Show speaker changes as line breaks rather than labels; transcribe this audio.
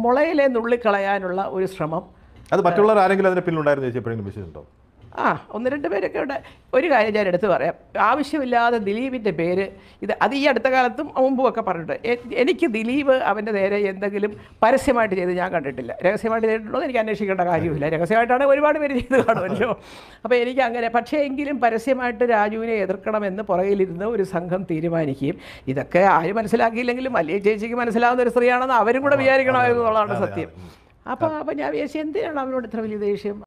മുളയിലെ നുള്ളിക്കളയാനുള്ള ഒരു ശ്രമം
അത് മറ്റുള്ളവർ ആരെങ്കിലും അതിന്റെ പിന്നിലുണ്ടായിരുന്നു ചേച്ചി എപ്പോഴെങ്കിലും വിശ്വസിച്ചിട്ടുണ്ടോ
ആ ഒന്ന് രണ്ട് പേരൊക്കെ ഇവിടെ ഒരു കാര്യം ഞാൻ എടുത്തു പറയാം ആവശ്യമില്ലാതെ ദിലീപിൻ്റെ പേര് ഇത് അത് ഈ അടുത്ത കാലത്തും മുമ്പും ഒക്കെ പറഞ്ഞിട്ടുണ്ട് എ- എനിക്ക് ദിലീപ് അവൻ്റെ നേരെ എന്തെങ്കിലും പരസ്യമായിട്ട് ചെയ്ത് ഞാൻ കണ്ടിട്ടില്ല രഹസ്യമായിട്ട് ചെയ്തിട്ടുണ്ടോ എന്ന് എനിക്ക് അന്വേഷിക്കേണ്ട കാര്യമില്ല രഹസ്യമായിട്ടാണ് ഒരുപാട് പേര് ചെയ്ത് കാണുമല്ലോ അപ്പോൾ എനിക്ക് അങ്ങനെ പക്ഷേ എങ്കിലും പരസ്യമായിട്ട് രാജുവിനെ എതിർക്കണമെന്ന് പുറകിലിരുന്ന് ഒരു സംഘം തീരുമാനിക്കുകയും ഇതൊക്കെ ആര് മനസ്സിലാക്കിയില്ലെങ്കിലും വലിയ ചേച്ചിക്ക് മനസ്സിലാവുന്ന ഒരു സ്ത്രീയാണെന്ന് അവരും കൂടെ വിചാരിക്കണമായിരുന്നു എന്നുള്ളതാണ് സത്യം അപ്പോൾ അപ്പോൾ ഞാൻ വിചാരിച്ചു എന്തിനാണ് അവനോട് ഇത്ര വലിയ ദേഷ്യം